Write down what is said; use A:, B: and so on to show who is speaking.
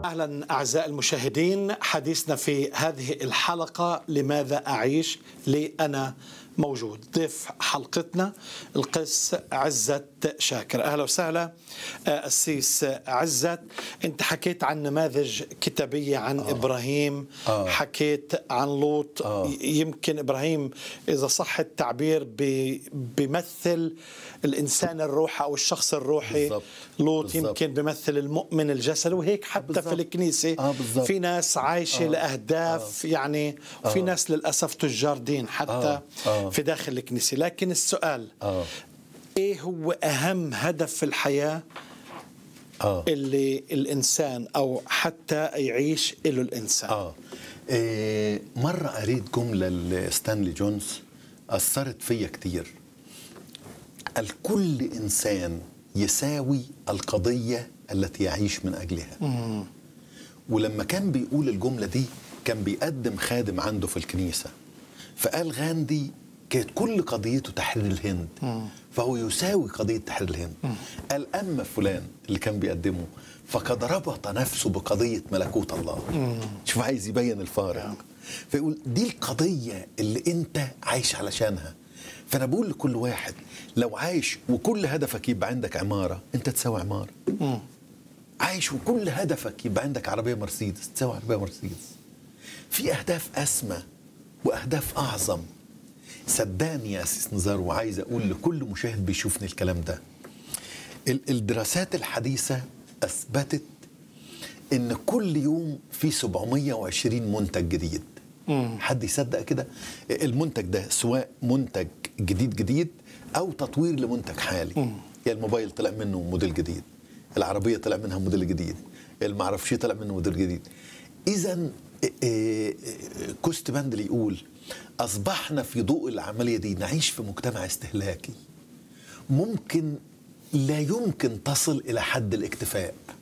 A: اهلا اعزائي المشاهدين حديثنا في هذه الحلقه لماذا اعيش لي انا موجود ضيف حلقتنا القس عزت شاكر اهلا وسهلا السيس عزت انت حكيت عن نماذج كتابيه عن آه. ابراهيم آه. حكيت عن لوط آه. يمكن ابراهيم اذا صح التعبير بيمثل الانسان الروحي او الشخص الروحي بالزبط. لوط بالزبط. يمكن بيمثل المؤمن الجسد وهيك حتى بالزبط. في الكنيسه آه في ناس عايشه آه. لاهداف آه. يعني آه. في ناس للاسف تجار دين حتى آه. آه. في داخل الكنيسه لكن السؤال آه. ايه هو اهم هدف في الحياه آه. اللي الانسان او حتى يعيش له الانسان
B: اه إيه مره قريت جمله لستانلي جونز اثرت فيا كتير قال كل انسان يساوي القضيه التي يعيش من اجلها مم. ولما كان بيقول الجمله دي كان بيقدم خادم عنده في الكنيسه فقال غاندي كانت كل قضيته تحرير الهند مم. فهو يساوي قضية تحرير الهند مم. قال أما فلان اللي كان بيقدمه فقد ربط نفسه بقضية ملكوت الله مم. شوف عايز يبين الفارق فيقول دي القضية اللي انت عايش علشانها فأنا بقول لكل واحد لو عايش وكل هدفك يبقى عندك عمارة انت تساوي عمارة مم. عايش وكل هدفك يبقى عندك عربية مرسيدس تساوي عربية مرسيدس في أهداف أسمى وأهداف أعظم صدقني يا أسيس نزار وعايز أقول لكل مشاهد بيشوفني الكلام ده الدراسات الحديثة أثبتت إن كل يوم في 720 منتج جديد مم. حد يصدق كده المنتج ده سواء منتج جديد جديد أو تطوير لمنتج حالي مم. يعني الموبايل طلع منه موديل جديد العربية طلع منها موديل جديد المعرفش طلع منه موديل جديد إذا كوست باندل يقول أصبحنا في ضوء العملية دي نعيش في مجتمع استهلاكي ممكن لا يمكن تصل إلى حد الاكتفاء